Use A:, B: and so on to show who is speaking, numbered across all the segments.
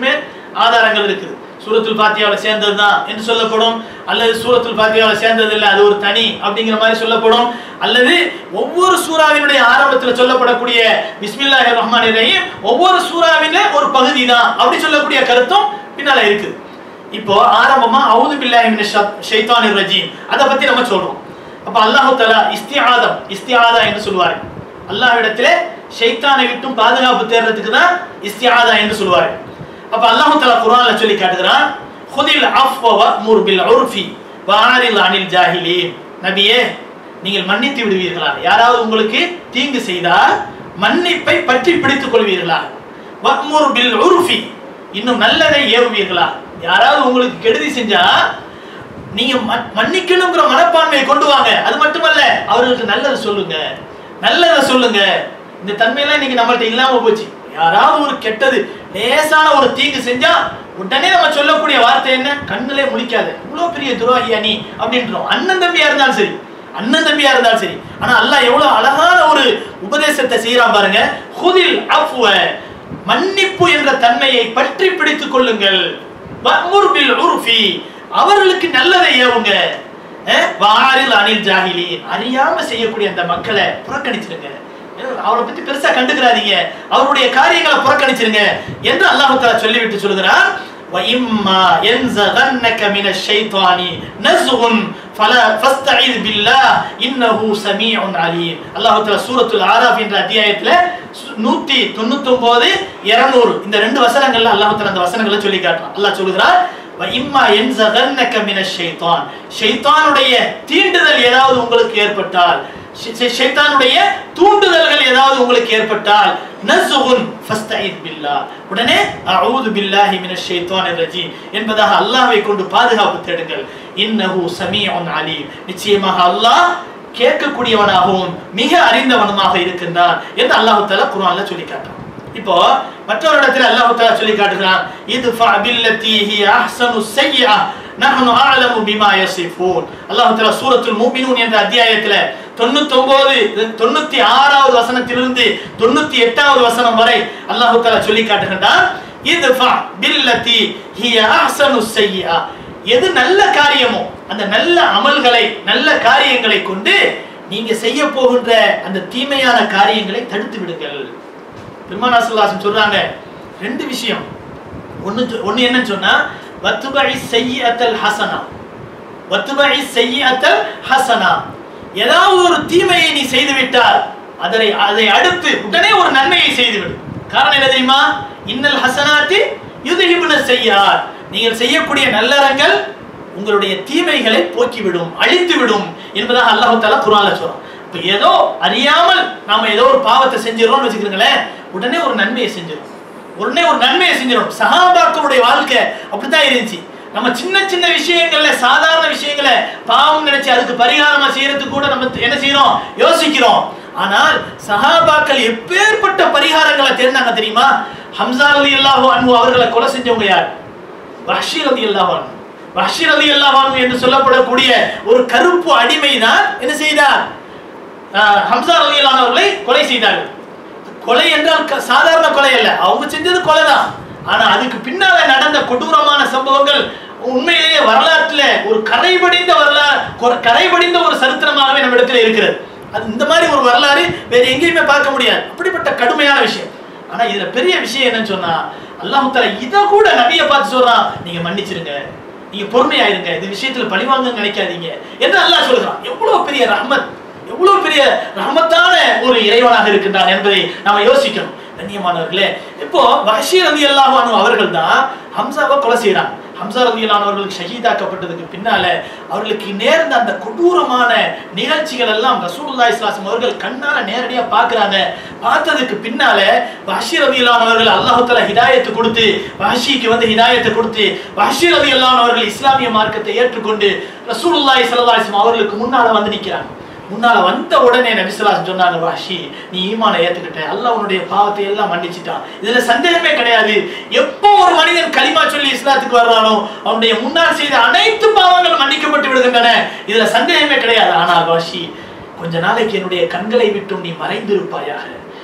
A: எல்லாத்துக்குமே ஆதாரங்கள் இருக்குது சூரத்துல் பாத்தியாவுல சேர்ந்தது தான் என்று சொல்லப்படும் அல்லது சூரத்துல் பாத்தியாவுல சேர்ந்தது இல்லை அது ஒரு தனி அப்படிங்கிற மாதிரி சொல்லப்படும் அல்லது ஒவ்வொரு சூறாவினுடைய ஆரம்பத்தில் சொல்லப்படக்கூடிய பிஸ்மில்லாஹிர் ரஹ்மானிர் ரஹீம் ஒவ்வொரு சூறாவில ஒரு பகுதி தான் அப்படி சொல்லக்கூடிய கருத்தும் பின்னால இருக்குது இப்போ ஆரம்பமா அவுது பில்லாஹி மினஷ் ஷைத்தானிர் ரஜீம் அதை பத்தி நம்ம சொல்றோம் அப்ப அல்லாஹ் தஆலா இஸ்திஆதம் இஸ்திஆதா என்று சொல்வார் அல்லாஹ்விடத்திலே ஷைத்தானை விட்டும் பாதுகாப்பு தேடுறதுக்கு தான் இஸ்திஆதா என்று சொல்வார் அப்ப அல்லாஹ் தஆலா குர்ஆன்ல சொல்லி காட்டுகிறான் ஹுதில் அஃப்வ வஅமுர் பில் உர்ஃபி வஅரில் அனில் ஜாஹிலீன் நபியே நீங்கள் மன்னித்து விடுவீர்களா யாராவது உங்களுக்கு தீங்கு செய்தால் மன்னிப்பை பற்றி பிடித்துக் கொள்வீர்களா வஅமுர் பில் உர்ஃபி இன்னும் நல்லதை ஏவுவீர்களா யாராவது உங்களுக்கு கெடுதி செஞ்சா நீங்க மன்- மன்னிக்கணுங்கிற மனப்பான்மையை கொண்டு வாங்க அது மட்டுமல்ல அவர்களுக்கு நல்லதை சொல்லுங்க நல்லதை சொல்லுங்க இந்த தன்மையெல்லாம் இன்னைக்கு நம்மள்ட்ட இல்லாம போச்சு யாராவது ஒரு கெட்டது லேசான ஒரு தீங்கு செஞ்சா உடனே நம்ம சொல்லக்கூடிய வார்த்தை என்ன கண்ணிலே முழிக்காத இவ்வளவு பெரிய துரோகியா நீ அப்படின்றோம் அண்ணன் தம்பியா இருந்தாலும் சரி அண்ணன் தம்பியா இருந்தாலும் சரி ஆனா அல்லாஹ் எவ்வளவு அழகான ஒரு உபதேசத்தை செய்யறான் பாருங்க ஹுதில் அஃப்வ மன்னிப்பு என்ற தன்மையை பற்றி பிடித்துக் கொள்ளுங்கள் வஅமுர் பில் உர்ஃபி அவர்களுக்கு நல்லதை ஏவுங்க அஹ், வாரில் அனில் ஜாஹிலி அறியாம செய்யக்கூடிய அந்த மக்களை புறக்கணிச்சிருங்க அஹ், அவரை பத்தி பெருசா கண்டுக்கிறாதீங்க அவருடைய காரியங்களை புறக்கணிச்சிருங்க என்று அல்லாஹ் தஆலா சொல்லிவிட்டு சொல்கிறார் وَإِمَّا يَنزَغَنَّكَ مِنَ الشَّيْطَانِ نَزْغٌ فَلَا فَاسْتَعِذْ بِاللَّهِ إِنَّهُ سَمِيعٌ عَلِيمٌ அல்லாஹ் தஆலா சூரத்துல் ஆராஃப் என்ற அத்தியாயத்துல சு- நூத்தி தொண்ணூத்தொன்பது இருநூறு இந்த ரெண்டு வசனங்கள்ல அல்லாஹ் தஆலா அந்த வசனங்களை சொல்லி காட்டுறான் அல்லாஹ் சொல்கிறார் இம்மா என்சகன்னக மின ஷைத்தான் ஷைத்தானுடைய தீண்டுதல் ஏதாவது உங்களுக்கு ஏற்பட்டால் ஷை- ஷை- ஷைத்தானுடைய தூண்டுதல்கள் ஏதாவது உங்களுக்கு ஏற்பட்டால் நஸ்உன் ஃபஸ்தஈத் பில்லாஹ் உடனே அஊது பில்லாஹி மினஷ் ஷைத்தானிர் ரஜீம் என்பதாக அல்லாஹ்வை கொண்டு பாதுகாப்பு தேடுங்கள் இன்னஹு சமீஉன் அலீம் நிச்சயமாக அல்லாஹ் கேட்கக்கூடியவனாகவும் மிக அறிந்தவனுமாக இருக்கின்றான் என்று அல்லாஹ் தஆலா குர்ஆன்ல சொல்லி காட்டுறான் இப்போ மற்றொரு இடத்துல அல்லாஹ் தஆலா சொல்லி காட்டுகிறான் இதுஃபா பில்லதி ஹிய அஹ்சனு ஸய்யிஆ நஹ்னு அஅலமு பிமா யசிஃபூன் அல்லாஹ் தஆலா சூரத்துல் மூமினூன் என்ற அத்தியாயத்துல 99 தொண்ணூத்தி ஆறாவது வசனத்திலிருந்து தொண்ணூத்தி எட்டாவது வசனம் வரை அல்லாஹ் தஆலா சொல்லி காட்டுகின்றான் இதுஃபா பில்லதி ஹிய அஹ்சனு ஸய்யிஆ எது நல்ல காரியமோ அந்த நல்ல அமல்களை நல்ல காரியங்களை கொண்டு நீங்க செய்ய போகின்ற அந்த தீமையான காரியங்களை தடுத்து விடுங்கள் பெருமானா ஸல்லல்லாஹு சொல்றாங்க ரெண்டு விஷயம் ஒன்னு சொ- ஒன்னு என்னன்னு சொன்னா வத்துபை செய்யத்தல் ஹசனா வத்துபை செய்யத்தல் ஹசனா ஏதாவது ஒரு தீமையை நீ செய்து விட்டால் அதை அதை அடுத்து உடனே ஒரு நன்மையை செய்துவிடு காரணம் என்ன தெரியுமா இன்னல் ஹசனாத்தி யுதஹிபுன செய்யார் நீங்கள் செய்யக்கூடிய நல்லறங்கள் உங்களுடைய தீமைகளை போக்கிவிடும் அழித்துவிடும் என்பதாக அல்லாஹ் தஆலா குர்ஆன்ல சொல்றான் இப்ப ஏதோ அறியாமல் நாம ஏதோ ஒரு பாவத்தை செஞ்சிடறோம்னு வச்சுக்கிறீங்களேன் உடனே ஒரு நன்மையை செஞ்சிடும் உடனே ஒரு நன்மையை செஞ்சிடும் சஹாபாக்களுடைய வாழ்க்கை அப்படித்தான் இருந்துச்சு நம்ம சின்ன சின்ன விஷயங்கள்ல சாதாரண விஷயங்களை பாவம் நினைச்சு அதுக்கு பரிகாரமா செய்யறதுக்கு கூட நம்ம என்ன செய்யறோம் யோசிக்கிறோம் ஆனால் சஹாபாக்கள் எப்பேற்பட்ட பரிகாரங்களை தேர்ந்தாங்க தெரியுமா ஹம்சா அலி அல்லாஹு அன்பு அவர்களை கொலை செஞ்சவங்க யார் வஹ்ஷி ரலியல்லாஹு அன்ஹு வஹ்ஷி ரலியல்லாஹு அன்ஹு என்று சொல்லப்படக்கூடிய ஒரு கருப்பு அடிமை தான் என்ன செய்தார் ஆஹ் ஹம்சா ரலியல்லாஹு அவர்களை கொலை செய்தார்கள் கொலை என்றால் க- சாதாரண கொலை அல்ல அவங்க செஞ்சது கொலை தான் ஆனா அதுக்கு பின்னால நடந்த கொடூரமான சம்பவங்கள் உண்மையிலேயே வரலாற்றுல ஒரு கரைபடிந்த வரலாறு கரைபடிந்த ஒரு சரித்திரமாகவே நம்ம இடத்துல இருக்கிறது அது இந்த மாதிரி ஒரு வரலாறு வேற எங்கேயுமே பார்க்க முடியாது அப்படிப்பட்ட கடுமையான விஷயம் ஆனா இதுல பெரிய விஷயம் என்னன்னு சொன்னா அல்லாஹ் தஆலா இத கூட நபியை பார்த்து சொல்றான் நீங்க மன்னிச்சிருங்க நீங்க பொறுமையாயிருங்க இந்த விஷயத்துல பழிவாங்க நினைக்காதீங்க என்று அல்லாஹ் சொல்றான் எவ்வளவு பெரிய ரஹ்மத் எவ்வளவு பெரிய ரஹமத்தான ஒரு இறைவனாக இருக்கின்றான் என்பதை நாம யோசிக்கணும் கண்ணியமானவர்களே இப்போ பஷீர் ரதி அல்லாஹானு அவர்கள் தான் ஹம்சாவை கொலை செய்யறாங்க ஹம்சா ரதி அவர்களுக்கு ஷஹீதாக்கப்பட்டதுக்கு பின்னால அவர்களுக்கு நேர்ந்த அந்த கொடூரமான நிகழ்ச்சிகள் எல்லாம் ரசூலுல்லாஹி ஸல்லல்லாஹு அவர்கள் கண்ணால நேரடியா பார்க்கறாங்க பார்த்ததுக்கு பின்னால பஷீர் ரதி அவர்கள் அல்லாஹ் தஆலா ஹிதாயத்தை கொடுத்து வஹஷிக்கு வந்து ஹிதாயத்தை கொடுத்து பஷீர் ரதி அவர்கள் இஸ்லாமிய மார்க்கத்தை ஏற்றுக்கொண்டு ரசூலுல்லாஹி ஸல்லல்லாஹு அலைஹி வஸல்லம் அவர்களுக்கு முன்னால வந்து நிக்கிறாங்க முன்னால வந்த உடனே நபிசுல்லாஸ் சொன்னாங்க வாஷி நீ ஈமான ஏத்துக்கிட்ட அல்லாஹ் உன்னுடைய பாவத்தை எல்லாம் மன்னிச்சிட்டான் இதுல சந்தேகமே கிடையாது எப்போ ஒரு மனிதன் களிமா சொல்லி இஸ்லாத்துக்கு வர்றானோ அவனுடைய முன்னால் செய்த அனைத்து பாவங்களும் மன்னிக்கப்பட்டு விடுகின்றன இதுல சந்தேகமே கிடையாது ஆனால் வாஷி கொஞ்ச நாளைக்கு என்னுடைய கண்களை விட்டும் நீ மறைந்திருப்பாயாக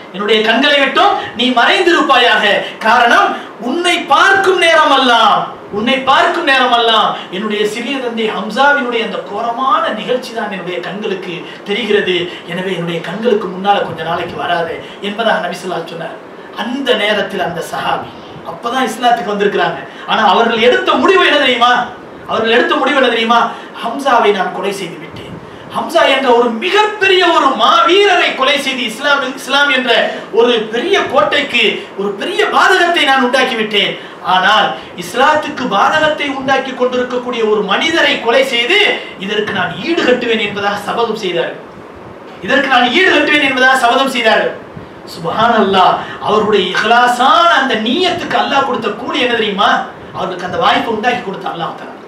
A: என்னுடைய கண்களை விட்டும் நீ மறைந்திருப்பாயாக காரணம் உன்னை பார்க்கும் நேரம் எல்லாம் உன்னை பார்க்கும் நேரம் எல்லாம் என்னுடைய சிறிய தந்தை ஹம்சாவினுடைய அந்த கோரமான நிகழ்ச்சி தான் என்னுடைய கண்களுக்கு தெரிகிறது எனவே என்னுடைய கண்களுக்கு முன்னால கொஞ்ச நாளைக்கு வராது என்பதாக நபிசுல்லா சொன்னார் அந்த நேரத்தில் அந்த சஹாபி அப்பதான் இஸ்லாத்துக்கு வந்திருக்கிறாங்க ஆனா அவர்கள் எடுத்த முடிவு என்ன தெரியுமா அவர்கள் எடுத்த முடிவு என்ன தெரியுமா ஹம்சாவை நான் கொலை செய்து விட்டேன் ஹம்சா என்ற ஒரு மிகப்பெரிய ஒரு மாவீரரை கொலை செய்து இஸ்லாம் இஸ்லாம் என்ற ஒரு பெரிய கோட்டைக்கு ஒரு பெரிய பாதகத்தை நான் உண்டாக்கி விட்டேன் ஆனால் இஸ்லாத்துக்கு பாதகத்தை உண்டாக்கி கொண்டிருக்கக்கூடிய ஒரு மனிதரை கொலை செய்து இதற்கு நான் ஈடு கட்டுவேன் என்பதாக சபதம் செய்தார்கள் இதற்கு நான் ஈடு கட்டுவேன் என்பதாக சபதம் செய்தார்கள் சுபஹான் அல்லாஹ் அவருடைய இஹ்லாஸான அந்த நீயத்துக்கு அல்லாஹ் கொடுத்த கூலி என்ன தெரியுமா அவருக்கு அந்த வாய்ப்பை உண்டாக்கி கொடுத்த அல்லாஹ் தரான்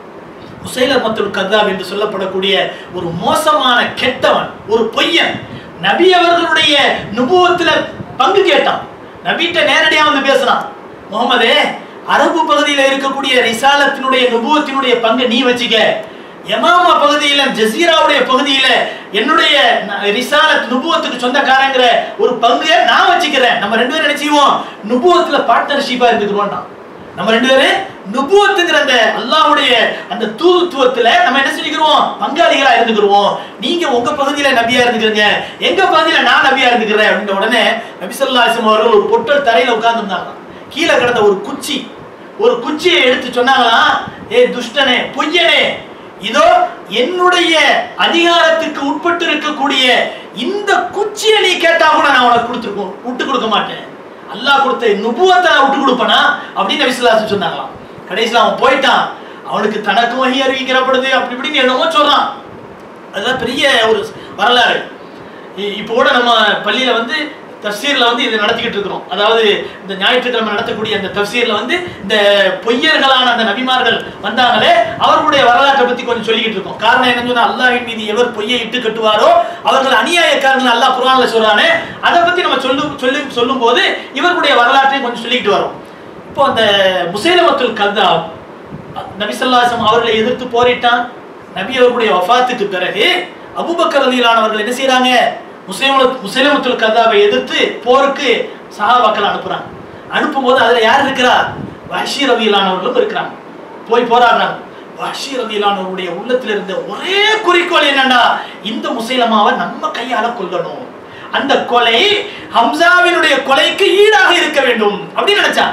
A: முசைலர் மத்துல் கத்தாப் என்று சொல்லப்படக்கூடிய ஒரு மோசமான கெட்டவன் ஒரு பொய்யன் நபி அவர்களுடைய நுபுவத்துல பங்கு கேட்டான் நபிட்ட நேரடியா வந்து பேசுறான் முகமதே அரபு பகுதியில இருக்கக்கூடிய ரிசாலத்தினுடைய நுபுவத்தினுடைய பங்கை நீ வச்சுக்க யமாமா பகுதியில ஜசீராவுடைய பகுதியில என்னுடைய ந- ரிசாலத் நுபுவத்துக்கு சொந்தக்காரங்கிற ஒரு பங்கு நான் வச்சுக்கிறேன் நம்ம ரெண்டு பேரும் என்ன செய்வோம் நுபுவத்துல பார்ட்னர்ஷிப்பா இருந்துக்கிறோம் நம்ம ரெண்டு பேரும் நுபுவத்துங்கிற அந்த அல்லாஹ்வுடைய அந்த தூதுத்துவத்துல நம்ம என்ன செஞ்சுக்கிறோம் பங்காளிகளா இருந்துக்கிறோம் நீங்க உங்க பகுதியில நபியா இருந்துக்கிறீங்க எங்க பகுதியில நான் நபியா இருந்துக்கிறேன் அப்படின்ற உடனே நபி ஸல்லல்லாஹு அலைஹி வஸல்லம் அவர்கள் ஒரு பொட்டல் தரையில உட்கார்ந்துருந்தாங்க கீழே கிடந்த ஒரு குச்சி ஒரு குச்சியை எடுத்து சொன்னாங்களாம் ஏ துஷ்டனே பொய்யனே இதோ என்னுடைய அதிகாரத்துக்கு உட்பட்டு இருக்கக்கூடிய இந்த குச்சியை நீ கேட்டா கூட நான் உனக்கு கொடுத்துருக்கோம் விட்டு கொடுக்க மாட்டேன் அல்லாஹ் கொடுத்த நுபுவத்தை நான் விட்டு கொடுப்பனா அப்படின்னு நபிசுல்லாசு சொன்னாங்களாம் கடைசியில் அவன் போயிட்டான் அவனுக்கு தனக்கும் வகை அறிவிக்கிறப்படுது அப்படி இப்படின்னு என்னமோ சொல்றான் அதுதான் பெரிய ஒரு வரலாறு இ- இப்போ கூட நம்ம பள்ளியில வந்து தஃசீர்ல வந்து இதை நடத்திக்கிட்டு இருக்கிறோம் அதாவது இந்த ஞாயிற்றுக்கிழமை நடத்தக்கூடிய அந்த தஃசீர்ல வந்து இந்த பொய்யர்களான அந்த நபிமார்கள் வந்தாங்களே அவர்களுடைய வரலாற்றை பத்தி கொஞ்சம் சொல்லிக்கிட்டு இருக்கோம் காரணம் என்னன்னு சொன்னா அல்லாஹ்வின் மீது எவர் பொய்யை இட்டு கட்டுவாரோ அவர்கள் அநியாயக்காரர்கள் அல்லாஹ் குர்ஆன்ல சொல்றானே அதை பத்தி நம்ம சொல்லு சொல்லி சொல்லும் போது இவர்களுடைய வரலாற்றையும் கொஞ்சம் சொல்லிக்கிட்டு வரோம் இப்போ அந்த முசைலமத்துல் கத்தாப் நபிசல்லாசம் அவர்களை எதிர்த்து போரிட்டான் நபி அவர்களுடைய வஃபாத்துக்கு பிறகு அபூபக்கர் ரலியல்லானவர்கள் என்ன செய்றாங்க முஸ்லிம் முஸ்லிமத்துல் கதாவை எதிர்த்து போருக்கு சஹாபாக்கள் அனுப்புறாங்க அனுப்பும்போது அதுல யார் இருக்கிறா வஷி ரலியல்லானவர்களும் இருக்கிறாங்க போய் போராடுறாங்க வஷி ரலியல்லானவருடைய உள்ளத்துல இருந்த ஒரே குறிக்கோள் என்னன்னா இந்த முசைலமாவை நம்ம கையால கொல்லணும் அந்த கொலை ஹம்சாவினுடைய கொலைக்கு ஈடாக இருக்க வேண்டும் அப்படின்னு நினைச்சான்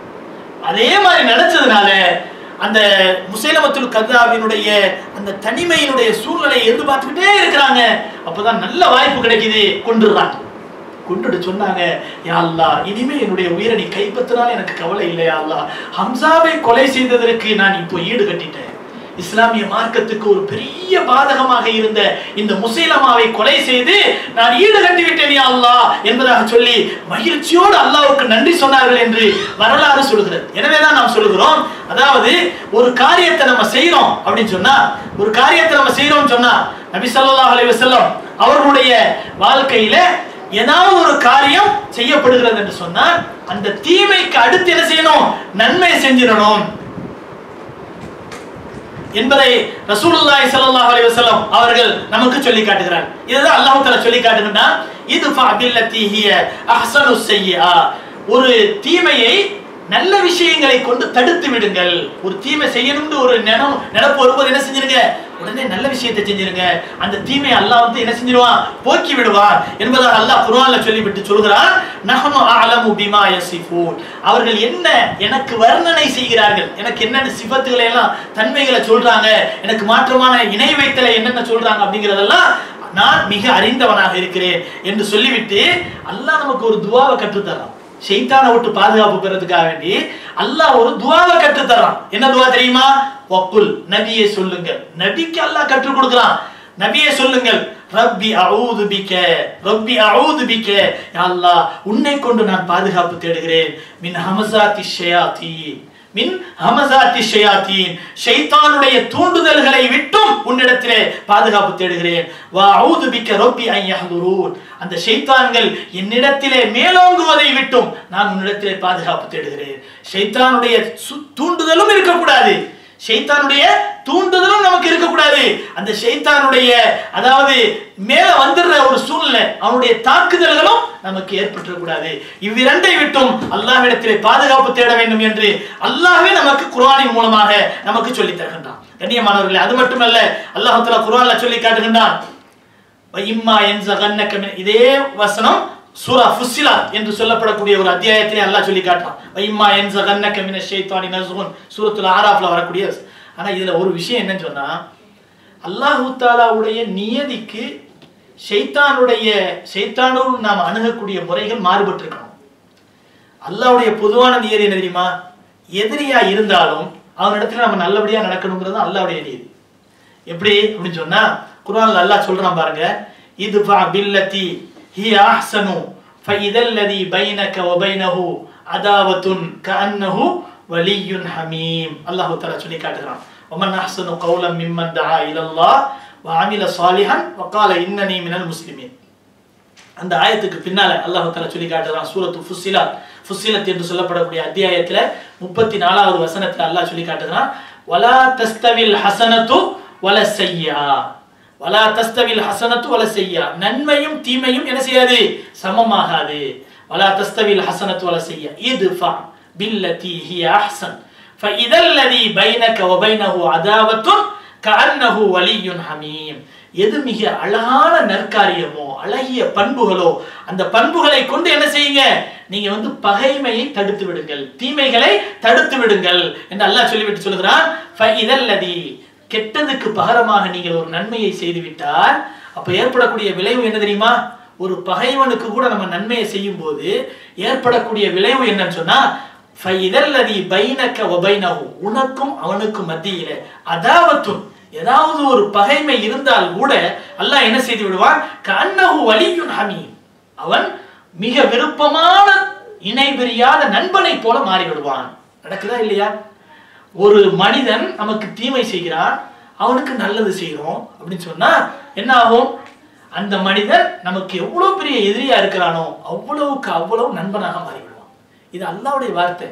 A: அதே மாதிரி நினைச்சதுனால அந்த முசைலமத்துல் கத்தாவினுடைய அந்த தனிமையினுடைய சூழ்நிலையை எதிர்பார்த்துக்கிட்டே இருக்கிறாங்க அப்பதான் நல்ல வாய்ப்பு கிடைக்குது கொண்டுடுறாங்க கொண்டுட்டு சொன்னாங்க யா அல்லாஹ் இனிமே என்னுடைய உயிரை நீ கைப்பற்றினால் எனக்கு கவலை இல்லை யா அல்லாஹ் ஹம்சாவை கொலை செய்ததற்கு நான் இப்போ ஈடு கட்டிட்டேன் இஸ்லாமிய மார்க்கத்துக்கு ஒரு பெரிய பாதகமாக இருந்த இந்த முசைலமாவை கொலை செய்து நான் ஈடு கட்டி விட்டேன் யா அல்லாஹ் என்பதாக சொல்லி மகிழ்ச்சியோடு அல்லாஹ்வுக்கு நன்றி சொன்னார்கள் என்று வரலாறு சொல்கிறது எனவேதான் நாம் சொல்லுகிறோம் அதாவது ஒரு காரியத்தை நம்ம செய்றோம் அப்படின்னு சொன்னா ஒரு காரியத்தை நம்ம செய்றோம் சொன்னா நபி ஸல்லல்லாஹு அலைஹி வஸல்லம் அவர்களுடைய வாழ்க்கையில ஏதாவது ஒரு காரியம் செய்யப்படுகிறது என்று சொன்னால் அந்த தீமைக்கு அடுத்து என்ன செய்யணும் நன்மை செஞ்சிடணும் என்பதை ரசூலுல்லாஹி ஸல்லல்லாஹு அலைஹி வஸல்லம் அவர்கள் நமக்கு சொல்லி காட்டுகிறார் இதுதான் அல்லாஹ் தஆலா சொல்லி காட்டுகிறான் இது ஃபபில்லதி ஹிய அஹ்சனு ஸய்யிஆ ஒரு தீமையை நல்ல விஷயங்களை கொண்டு தடுத்து விடுங்கள் ஒரு தீமை செய்யணும்னு ஒரு நினம் நினப்பு வரும்போது என்ன செஞ்சிருங்க உடனே நல்ல விஷயத்தை செஞ்சிருங்க அந்த தீமையை அல்லாஹ் வந்து என்ன செஞ்சிருவான் போக்கி விடுவான் என்பதாக அல்லாஹ் குர்ஆன்ல சொல்லிவிட்டு சொல்கிறான் நஹனு அலமு பிமா யசிஃபூன் அவர்கள் என்ன எனக்கு வர்ணனை செய்கிறார்கள் எனக்கு என்னென்ன சிபத்துகளை எல்லாம் தன்மைகளை சொல்றாங்க எனக்கு மாற்றமான இணை வைத்தலை என்னென்ன சொல்றாங்க அப்படிங்கறதெல்லாம் நான் மிக அறிந்தவனாக இருக்கிறேன் என்று சொல்லிவிட்டு அல்லாஹ் நமக்கு ஒரு துவாவை கற்றுத்தரான் ஷைத்தானை விட்டு பாதுகாப்பு பெறதுக்காக வேண்டி அல்லாஹ் ஒரு துவாவை கற்றுத் தர்றான் என்ன துவா தெரியுமா வக்குல் நபியே சொல்லுங்கள் நபிக்கு அல்லாஹ் கற்றுக் கொடுக்குறான் நபியே சொல்லுங்கள் ரப்பி அஊது பிக்க ரப்பி அஊது பிக்க யா அல்லாஹ் உன்னை கொண்டு நான் பாதுகாப்பு தேடுகிறேன் மின் ஹமசாத்தி ஷயாத்தீன் மின் ஹமசாத்தி ஷயாத்தீன் ஷைத்தானுடைய தூண்டுதல்களை விட்டும் உன்னிடத்திலே பாதுகாப்பு தேடுகிறேன் வா அஊது பிக்க ரப்பி ஐ யஹ்துரூன் அந்த ஷைத்தான்கள் என்னிடத்திலே மேலோங்குவதை விட்டும் நான் உன்னிடத்திலே பாதுகாப்பு தேடுகிறேன் ஷைத்தானுடைய சு- தூண்டுதலும் இருக்கக்கூடாது ஷைத்தானுடைய தூண்டுதலும் நமக்கு இருக்கக்கூடாது அந்த ஷைத்தானுடைய அதாவது மேல வந்துடுற ஒரு சூழ்நிலை அவனுடைய தாக்குதல்களும் நமக்கு ஏற்பட்டுறக்கூடாது இவ்விரண்டை விட்டும் அல்லாஹ்விடத்திலே பாதுகாப்பு தேட வேண்டும் என்று அல்லாஹ்வே நமக்கு குர்ஆனின் மூலமாக நமக்கு சொல்லி தருகின்றான் கண்ணியமானவர்களே அது மட்டுமல்ல அல்லாஹ் தஆலா குர்ஆன்ல சொல்லி காட்டுகின்றான் இம்மா என்சகன்னக மின் இதே வசனம் சூரா ஃபுஸ்ஸிலாத் என்று சொல்லப்படக்கூடிய ஒரு அத்தியாயத்திலே அல்லாஹ் சொல்லி காட்டுறான் வைம்மா என்சகன்னக மின ஷைத்தானி நஸ்குன் சூரத்துல் ஆராஃப்ல வரக்கூடிய ஆனா இதுல ஒரு விஷயம் என்னன்னு சொன்னா அல்லாஹு தாலாவுடைய நியதிக்கு ஷைத்தானுடைய ஷைத்தானோடு நாம் அணுகக்கூடிய முறைகள் மாறுபட்டு இருக்கணும் அல்லாஹ்வுடைய பொதுவான நியதி என்ன தெரியுமா எதிரியா இருந்தாலும் அவனிடத்துல நம்ம நல்லபடியா நடக்கணுங்கிறது தான் அல்லாஹ்வுடைய நியதி எப்படி அப்படின்னு சொன்னா குர்ஆன்ல அல்லாஹ் சொல்றான் பாருங்க இது பில்லதி ஹி அஹ்சனு ஃபஇதல்லதி பைனக வபைனஹு அதாவத்துன் கஅன்னஹு வலியுன் ஹமீம் அல்லாஹ் தஆலா சொல்லி காட்டுறான் வமன் அஹ்சனு கௌலம் மிம்மன் தஆ இலல்லாஹ் வஅமில சாலிஹன் வகால இன்னனி மினல் முஸ்லிமீன் அந்த ஆயத்துக்கு பின்னால அல்லாஹ் தஆலா சொல்லி காட்டுறான் சூரத்து ஃபுஸ்ஸிலாத் ஃபுஸ்ஸிலத் என்று சொல்லப்படக்கூடிய அத்தியாயத்துல முப்பத்தி நாலாவது வசனத்துல அல்லாஹ் சொல்லி காட்டுறான் வலா தஸ்தவில் ஹசனத்து வல செய்யா வலா தஸ்தவில் ஹசனத்து வல செய்யா நன்மையும் தீமையும் என்ன செய்யாது சமமாகாது வலா தஸ்தவில் ஹசனத்து வல செய்யா இதுஃபா பில்லதி ஹிய அஹ்சன் فإذا الذي بينك وبينه عداوة كأنه ولي حميم எது மிக அழகான நற்காரியமோ அழகிய பண்புகளோ அந்த பண்புகளை கொண்டு என்ன செய்யுங்க நீங்க வந்து பகைமையை தடுத்து விடுங்கள் தீமைகளை தடுத்து விடுங்கள் என்று அல்லாஹ் சொல்லிவிட்டு சொல்கிறான் இதல்லதி கெட்டதுக்கு பகரமாக நீங்கள் ஒரு நன்மையை செய்து விட்டால் அப்ப ஏற்படக்கூடிய விளைவு என்ன தெரியுமா ஒரு பகைவனுக்கு கூட நம்ம நன்மையை செய்யும் போது ஏற்படக்கூடிய விளைவு என்னன்னு சொன்னா ஃபைதல்லதி பைனக வபைனஹு உனக்கும் அவனுக்கும் மத்தியில அதாவத்தும் ஏதாவது ஒரு பகைமை இருந்தால் கூட அல்லாஹ் என்ன செய்து விடுவான் கண்ணஹு வலியுன் ஹமீம் அவன் மிக விருப்பமான இணை பிரியாத நண்பனை போல மாறி விடுவான் நடக்குதா இல்லையா ஒரு மனிதன் நமக்கு தீமை செய்கிறான் அவனுக்கு நல்லது செய்கிறோம் அப்படின்னு சொன்னா என்ன ஆகும் அந்த மனிதன் நமக்கு எவ்வளவு பெரிய எதிரியா இருக்கிறானோ அவ்வளவுக்கு அவ்வளவு நண்பனாக மாறிவிடுவான் இது அல்லாவுடைய வார்த்தை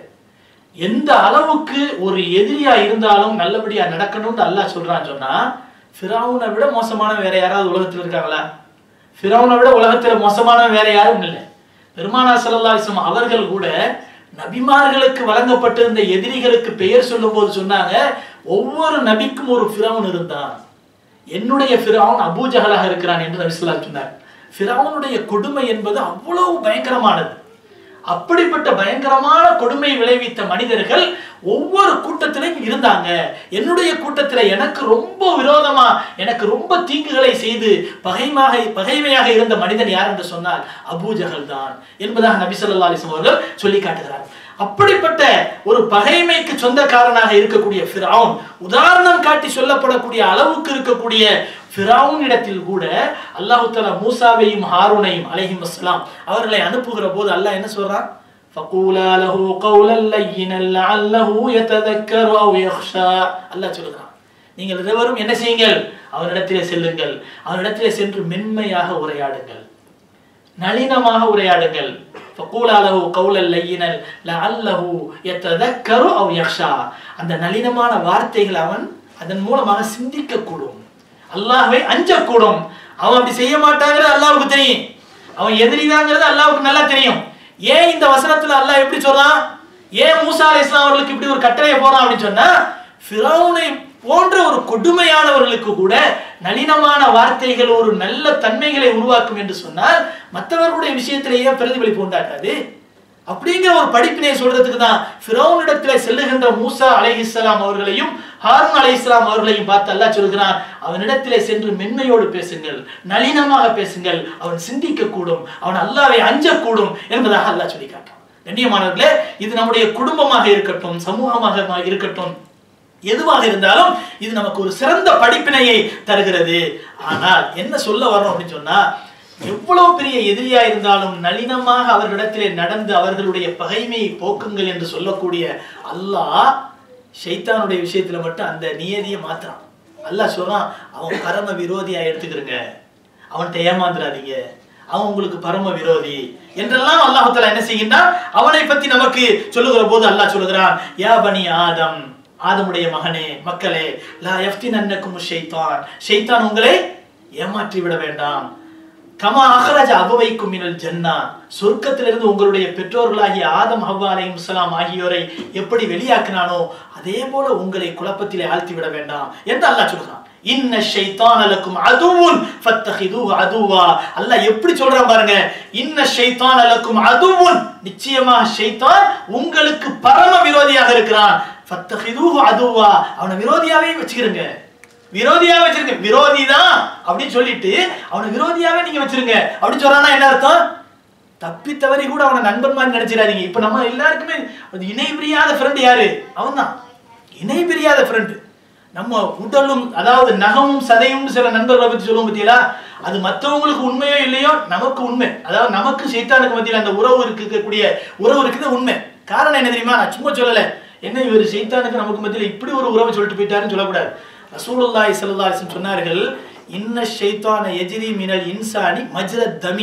A: எந்த அளவுக்கு ஒரு எதிரியா இருந்தாலும் நல்லபடியா நடக்கணும்னு அல்லாஹ் சொல்றான்னு சொன்னா ஃபிரௌனை விட மோசமான வேற யாராவது உலகத்தில் இருக்காங்களா ஃபிரௌனை விட உலகத்துல மோசமான வேற யாரும் இல்லை பெருமானா சல்லா அலிஸ்லாம் அவர்கள் கூட நபிமார்களுக்கு வழங்கப்பட்டிருந்த எதிரிகளுக்கு பெயர் சொல்லும்போது சொன்னாங்க ஒவ்வொரு நபிக்கும் ஒரு ஃபிரௌன் இருந்தான் என்னுடைய ஃபிரௌன் அபூஜகலாக இருக்கிறான் என்று நபிசுல்லா சொன்னார் ஃபிரௌனுடைய கொடுமை என்பது அவ்வளவு பயங்கரமானது அப்படிப்பட்ட பயங்கரமான கொடுமை விளைவித்த மனிதர்கள் ஒவ்வொரு கூட்டத்திலையும் இருந்தாங்க என்னுடைய கூட்டத்துல எனக்கு ரொம்ப விரோதமா எனக்கு ரொம்ப தீங்குகளை செய்து பகைமாக பகைமையாக இருந்த மனிதன் யார் என்று சொன்னால் அபூஜகல் தான் என்பதாக நபி சொல்லா அலிஸ்லாம் அவர்கள் சொல்லி காட்டுகிறார் அப்படிப்பட்ட ஒரு பகைமைக்கு சொந்தக்காரனாக இருக்கக்கூடிய ஃபிரௌன் உதாரணம் காட்டி சொல்லப்படக்கூடிய அளவுக்கு இருக்கக்கூடிய ஃபிரௌன் இடத்தில் கூட அல்லாஹு தஆலா மூசாவையும் ஹாரூனையும் அலைஹிம் அஸ்ஸலாம் அவர்களை அனுப்புகிற போது அல்லாஹ் என்ன சொல்றான் فقولا له قولا لينا لعله يتذكر او يخشى அல்லாஹ் சொல்றான் நீங்கள் இருவரும் என்ன செய்யுங்கள் அவனிடத்திலே செல்லுங்கள் அவனிடத்திலே சென்று மென்மையாக உரையாடுங்கள் நளினமாக உரையாடுங்கள் فقولا له قولا لينا لعله يتذكر او يخشى அந்த நளினமான வார்த்தைகள் அவன் அதன் மூலமாக சிந்திக்க கூடும் அல்லாஹ்வை அஞ்சக்கூடும் அவன் அப்படி செய்ய மாட்டாங்கிறது அல்லாஹ்வுக்கு தெரியும் அவன் எதிரிதாங்கிறது அல்லாஹ்வுக்கு நல்லா தெரியும் ஏன் இந்த வசனத்துல அல்லாஹ் எப்படி சொல்றான் ஏன் மூசா அலை இஸ்லாம் அவர்களுக்கு இப்படி ஒரு கட்டளையை போறான் அப்படின்னு சொன்னா ஃபிரௌனை போன்ற ஒரு கொடுமையானவர்களுக்கு கூட நளினமான வார்த்தைகள் ஒரு நல்ல தன்மைகளை உருவாக்கும் என்று சொன்னால் மற்றவர்களுடைய விஷயத்திலேயே பிரதிபலிப்பு உண்டாக்காது அப்படிங்கிற ஒரு படிப்பினை சொல்றதுக்கு தான் ஃபிரௌனிடத்துல செல்லுகின்ற மூசா அலைஹிஸ்ஸலாம் அவர்களையும் ஹாரூன் அலைஹிஸ்ஸலாம் அவர்களையும் பார்த்து அல்லாஹ் சொல்கிறான் அவனிடத்திலே சென்று மென்மையோடு பேசுங்கள் நளினமாக பேசுங்கள் அவன் சிந்திக்க கூடும் அவன் அல்லாவை அஞ்சக்கூடும் என்பதாக அல்லாஹ் சொல்லி காட்டான் கண்ணியமானவர்களே இது நம்முடைய குடும்பமாக இருக்கட்டும் சமூகமாக இருக்கட்டும் எதுவாக இருந்தாலும் இது நமக்கு ஒரு சிறந்த படிப்பினையை தருகிறது ஆனால் என்ன சொல்ல வரோம் அப்படின்னு சொன்னா எவ்வளவு பெரிய எதிரியா இருந்தாலும் நளினமாக அவர்களிடத்திலே நடந்து அவர்களுடைய பகைமையை போக்குங்கள் என்று சொல்லக்கூடிய அல்லாஹ் ஷைத்தானுடைய விஷயத்துல மட்டும் அந்த நியதியை மாத்துறான் அல்லாஹ் சொல்றான் அவன் பரம விரோதியா எடுத்துக்கிறங்க அவன்கிட்ட ஏமாந்துடாதீங்க அவன் உங்களுக்கு பரம விரோதி என்றெல்லாம் அல்லாஹால என்ன செய்கின்றான் அவனை பத்தி நமக்கு சொல்லுகிற போது அல்லாஹ் சொல்லுகிறான் யா பனி ஆதம் ஆதமுடைய மகனே மக்களே லா யஃப்தினன்னக்கும் ஷைத்தான் ஷைத்தான் உங்களை ஏமாற்றி விட வேண்டாம் கமா அஹ்ரஜ அபவைக்கும் மினல் ஜன்னா சொர்க்கத்திலிருந்து உங்களுடைய பெற்றோர்களாகிய ஆதம் ஹவ்வா அலைஹிஸ்ஸலாம் ஆகியோரை எப்படி வெளியாக்கினானோ அதே போல உங்களை குழப்பத்திலே ஆழ்த்தி விட வேண்டாம் என்று அல்லாஹ் சொல்றான் இன்ன ஷைத்தான் லக்கும் அதுவுன் ஃபத்தஹிதுஹு அதுவா அல்லாஹ் எப்படி சொல்றான் பாருங்க இன்ன ஷைத்தான் லக்கும் அதுவுன் நிச்சயமாக ஷைத்தான் உங்களுக்கு பரம விரோதியாக இருக்கிறான் ஃபத்தஹிதுஹு அதுவா அவனை விரோதியாவே வச்சுக்கிறங்க விரோதியா வச்சிருங்க விரோதி தான் அப்படின்னு சொல்லிட்டு அவனை விரோதியாவே நீங்க வச்சிருங்க அப்படின்னு சொல்றானா என்ன அர்த்தம் தப்பி தவறி கூட அவனை நண்பன் மாதிரி நினைச்சிடாதீங்க இப்ப நம்ம எல்லாருக்குமே அது இணை பிரியாத ஃப்ரெண்ட் யாரு அவன் தான் இணை பிரியாத ஃப்ரெண்டு நம்ம உடலும் அதாவது நகமும் சதையும் சில நண்பர்களை பத்தி சொல்லுவோம் பத்தியலா அது மற்றவங்களுக்கு உண்மையோ இல்லையோ நமக்கு உண்மை அதாவது நமக்கு சைத்தானுக்கு மத்தியில் அந்த உறவு இருக்கக்கூடிய உறவு இருக்குது உண்மை காரணம் என்ன தெரியுமா நான் சும்மா சொல்லல என்ன இவர் சைத்தானுக்கு நமக்கு மத்தியில் இப்படி ஒரு உறவை சொல்லிட்டு போயிட்டாருன்னு சொல்லக்கூடாது ரசூலுல்லாஹி ஸல்லல்லாஹு அலைஹி வஸல்லம் சொன்னார்கள் இன்ன ஷைத்தான எஜ்ரி மினல் இன்சானி மஜ்ர தமி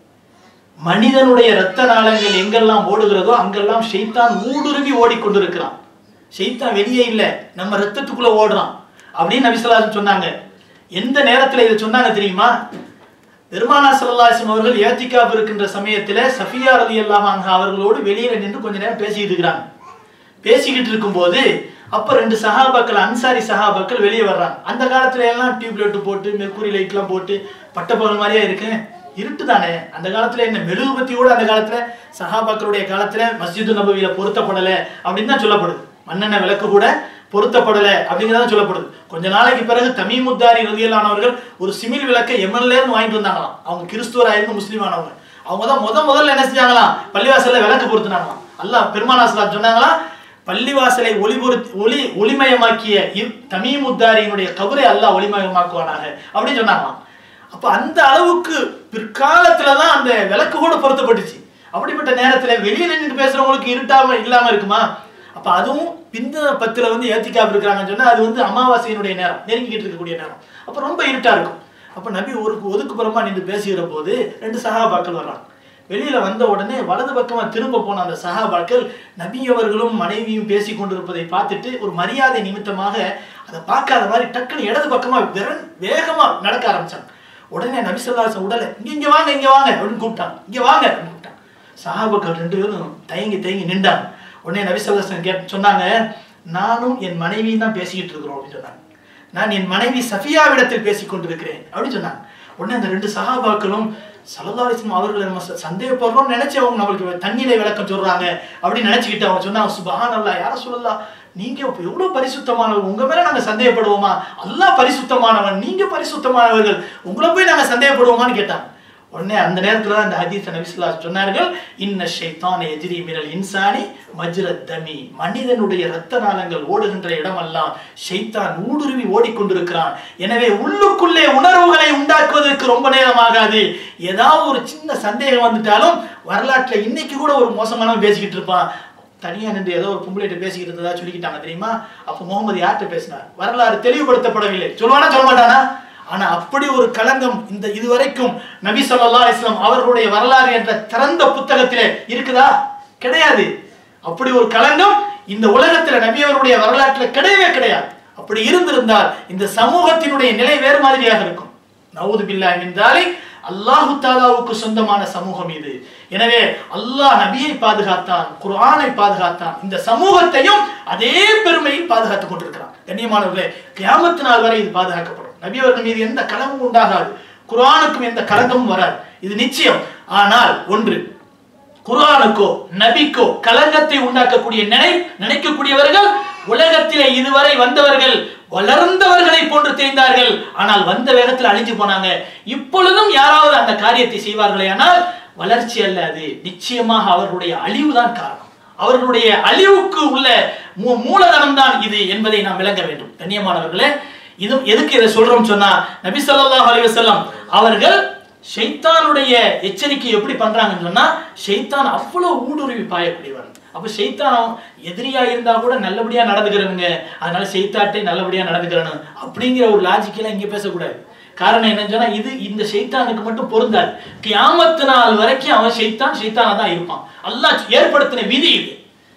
A: மனிதனுடைய இரத்த நாளங்கள் எங்கெல்லாம் ஓடுகிறதோ அங்கெல்லாம் ஷைத்தான் ஊடுருவி ஓடிக்கொண்டிருக்கிறான் ஷைத்தான் வெளியே இல்ல நம்ம ரத்தத்துக்குள்ள ஓடுறான் அப்படின்னு நபிசல்லாசன் சொன்னாங்க எந்த நேரத்துல இதை சொன்னாங்க தெரியுமா பெருமானா சல்லாஹம் அவர்கள் ஏத்திகாப் இருக்கின்ற சமயத்துல சஃபியா ரலி அல்லாஹ் அவர்களோடு வெளியில நின்று கொஞ்ச நேரம் பேசிக்கிட்டு இருக்கிறாங்க பேசிக்கிட்டு இருக்கும்போது அப்ப ரெண்டு சஹாபாக்கள் அன்சாரி சஹாபாக்கள் வெளியே வர்றாங்க அந்த காலத்துல எல்லாம் டியூப் லைட் போட்டு மெர்க்குரி லைட்லாம் போட்டு பட்டப்பகல் மாதிரியா இருக்கு இருட்டு தானே அந்த காலத்துல என்ன மெழுகுபத்தியோட அந்த காலத்துல சஹாபாக்களுடைய காலத்துல மஸ்ஜிது நபவியில பொருத்தப்படல அப்படின்னு தான் சொல்லப்படுது மண்ணெண்ணெய் விளக்கு கூட பொருத்தப்படல அப்படிங்கிறத சொல்லப்படுது கொஞ்ச நாளைக்கு பிறகு தமிமுத்தாரி ரதியலானவர்கள் ஒரு சிமில் விளக்கை எம்எல்ஏ வாங்கிட்டு வந்தாங்களாம் அவங்க கிறிஸ்துவராயிருந்து முஸ்லீம் ஆனவங்க அவங்க தான் முத முதல்ல என்ன செஞ்சாங்களாம் பள்ளிவாசல்ல விளக்கு பொருத்தினாங்களாம் அல்லாஹ் பெருமானாசலா சொன்னாங்களாம் பள்ளிவாசலை ஒளி பொருத்தி ஒளி ஒளிமயமாக்கிய இவ் தமீமுத்தாரியினுடைய கபரை அல்லாஹ் ஒளிமயமாக்குவானாக அப்படின்னு சொன்னாங்களாம் அப்ப அந்த அளவுக்கு பிற்காலத்துல தான் அந்த விளக்கு கூட பொருத்தப்பட்டுச்சு அப்படிப்பட்ட நேரத்துல வெளியில நின்று பேசுறவங்களுக்கு இருட்டாம இல்லாம இருக்குமா அப்ப அதுவும் பிந்த பத்துல வந்து ஏத்திக்காம இருக்கிறாங்கன்னு சொன்னா அது வந்து அமாவாசையினுடைய நேரம் நெருங்கிக்கிட்டு இருக்கக்கூடிய நேரம் அப்ப ரொம்ப இருட்டா இருக்கும் அப்ப நபி ஒரு ஒதுக்குப்புறமா நின்று பேசுகிற போது ரெண்டு சகாபாக்கள் வர்றாங்க வெளியில வந்த உடனே வலது பக்கமா திரும்ப போன அந்த சகாபாக்கள் நபி அவர்களும் மனைவியும் பேசி கொண்டிருப்பதை பார்த்துட்டு ஒரு மரியாதை நிமித்தமாக அதை பார்க்காத மாதிரி டக்குன்னு இடது பக்கமா விரன் வேகமா நடக்க ஆரம்பிச்சாங்க உடனே நபி சொல்லாச உடலை இங்க இங்க வாங்க இங்க வாங்க அப்படின்னு கூப்பிட்டாங்க இங்க வாங்க அப்படின்னு கூப்பிட்டாங்க சஹாபாக்கள் ரெண்டு பேரும் தயங்கி தயங்கி நின்றாங்க உடனே நபி சொல்லாசன் கேட் சொன்னாங்க நானும் என் மனைவியும் தான் பேசிக்கிட்டு இருக்கிறோம் அப்படின்னு சொன்னாங்க நான் என் மனைவி சஃபியாவிடத்தில் பேசிக் கொண்டிருக்கிறேன் அப்படின்னு சொன்னாங்க உடனே அந்த ரெண்டு சகாபாக்களும் சலதாலிசம் அவர்களை நம்ம ச- சந்தேகப்படுறோம்னு நினைச்சு அவங்க நம்மளுக்கு தண்ணீரை விளக்கம் சொல்றாங்க அப்படின்னு நினைச்சுக்கிட்டு அவங்க சொன்னாங்க சுபஹான் அல்லா யார சொல்லலாம் நீங்க இப்ப எவ்வளவு பரிசுத்தமானவர் உங்க மேல நாங்க சந்தேகப்படுவோமா அல்லாஹ் பரிசுத்தமானவன் நீங்க பரிசுத்தமானவர்கள் உங்களை போய் நாங்க சந்தேகப்படுவோமான்னு கேட்டாங்க உடனே அந்த நேரத்துல தான் அந்த ஹதீஸ் நபிசுல்லா சொன்னார்கள் இன்ன ஷைத்தான் எதிரி மினல் இன்சானி மஜ்ரத் தமி மனிதனுடைய இரத்த நாளங்கள் ஓடுகின்ற இடமெல்லாம் ஷைத்தான் ஊடுருவி ஓடிக்கொண்டிருக்கிறான் எனவே உள்ளுக்குள்ளே உணர்வுகளை உண்டாக்குவதற்கு ரொம்ப நேரம் ஆகாது ஏதாவது ஒரு சின்ன சந்தேகம் வந்துட்டாலும் வரலாற்றுல இன்னைக்கு கூட ஒரு மோசமானவன் பேசிக்கிட்டு இருப்பான் தனியா நின்று ஏதோ ஒரு பொம்பளைகிட்ட பேசிக்கிட்டு இருந்ததா சொல்லிக்கிட்டாங்க தெரியுமா அப்ப முகமது யார்கிட்ட பேசினார் வரலாறு தெளிவுபடுத்தப்படவில்லை சொல்லுவானா சொல்ல மாட்டானா ஆனா அப்படி ஒரு களங்கம் இந்த இதுவரைக்கும் நபி ஸல்லல்லாஹு அலைஹி வஸல்லம் அவர்களுடைய வரலாறு என்ற திறந்த புத்தகத்திலே இருக்குதா கிடையாது அப்படி ஒரு களங்கம் இந்த உலகத்துல நபி அவருடைய வரலாற்றுல கிடையவே கிடையாது அப்படி இருந்திருந்தால் இந்த சமூகத்தினுடைய நிலை வேறு மாதிரியாக இருக்கும் நவுது பில்லாஹ் மின் தாலிக் அல்லாஹு தாலாவுக்கு சொந்தமான சமூகம் இது எனவே அல்லாஹ் நபியை பாதுகாத்தான் குர்ஆனை பாதுகாத்தான் இந்த சமூகத்தையும் அதே பெருமையில் பாதுகாத்துக் கொண்டிருக்கிறான் கண்ணியமானவர்களே கியாமத்து நாள் வரை இது பாதுகாக்கப்படும் நபி அவர்கள் மீது எந்த கலமும் உண்டாகாது குர்ஆனுக்கும் எந்த கலங்கமும் வராது இது நிச்சயம் ஆனால் ஒன்று குர்ஆனுக்கோ நபிக்கோ கலங்கத்தை உண்டாக்கக்கூடிய நினை நினைக்கக்கூடியவர்கள் உலகத்திலே இதுவரை வந்தவர்கள் வளர்ந்தவர்களை போன்று தெரிந்தார்கள் ஆனால் வந்த வேகத்தில் அழிஞ்சு போனாங்க இப்பொழுதும் யாராவது அந்த காரியத்தை செய்வார்களே ஆனால் வளர்ச்சி அல்ல அது நிச்சயமாக அவர்களுடைய அழிவுதான் காரணம் அவர்களுடைய அழிவுக்கு உள்ள மூ- மூலதனம் தான் இது என்பதை நாம் விளங்க வேண்டும் கண்ணியமானவர்களே இது எதுக்கு இதை சொல்றோம் சொன்னா நபி ஸல்லல்லாஹு அலைஹி வஸல்லம் அவர்கள் ஷைத்தானுடைய எச்சரிக்கை எப்படி பண்றாங்கன்னு சொன்னா ஷைத்தான் அவ்வளவு ஊடுருவி பாயக்கூடியவர் அப்ப ஷைத்தான் எதிரியா இருந்தா கூட நல்லபடியா நடந்துக்கிறவங்க அதனால ஷைத்தாட்டை நல்லபடியா நடந்துக்கிறணும் அப்படிங்கிற ஒரு லாஜிக்கெல்லாம் இங்க பேசக்கூடாது காரணம் என்னன்னு சொன்னா இது இந்த ஷைத்தானுக்கு மட்டும் பொருந்தாது கியாமத்து நாள் வரைக்கும் அவன் ஷைத்தான் ஷைத்தானா தான் இருப்பான் அல்லாஹ் ஏற்படுத்தின விதி இது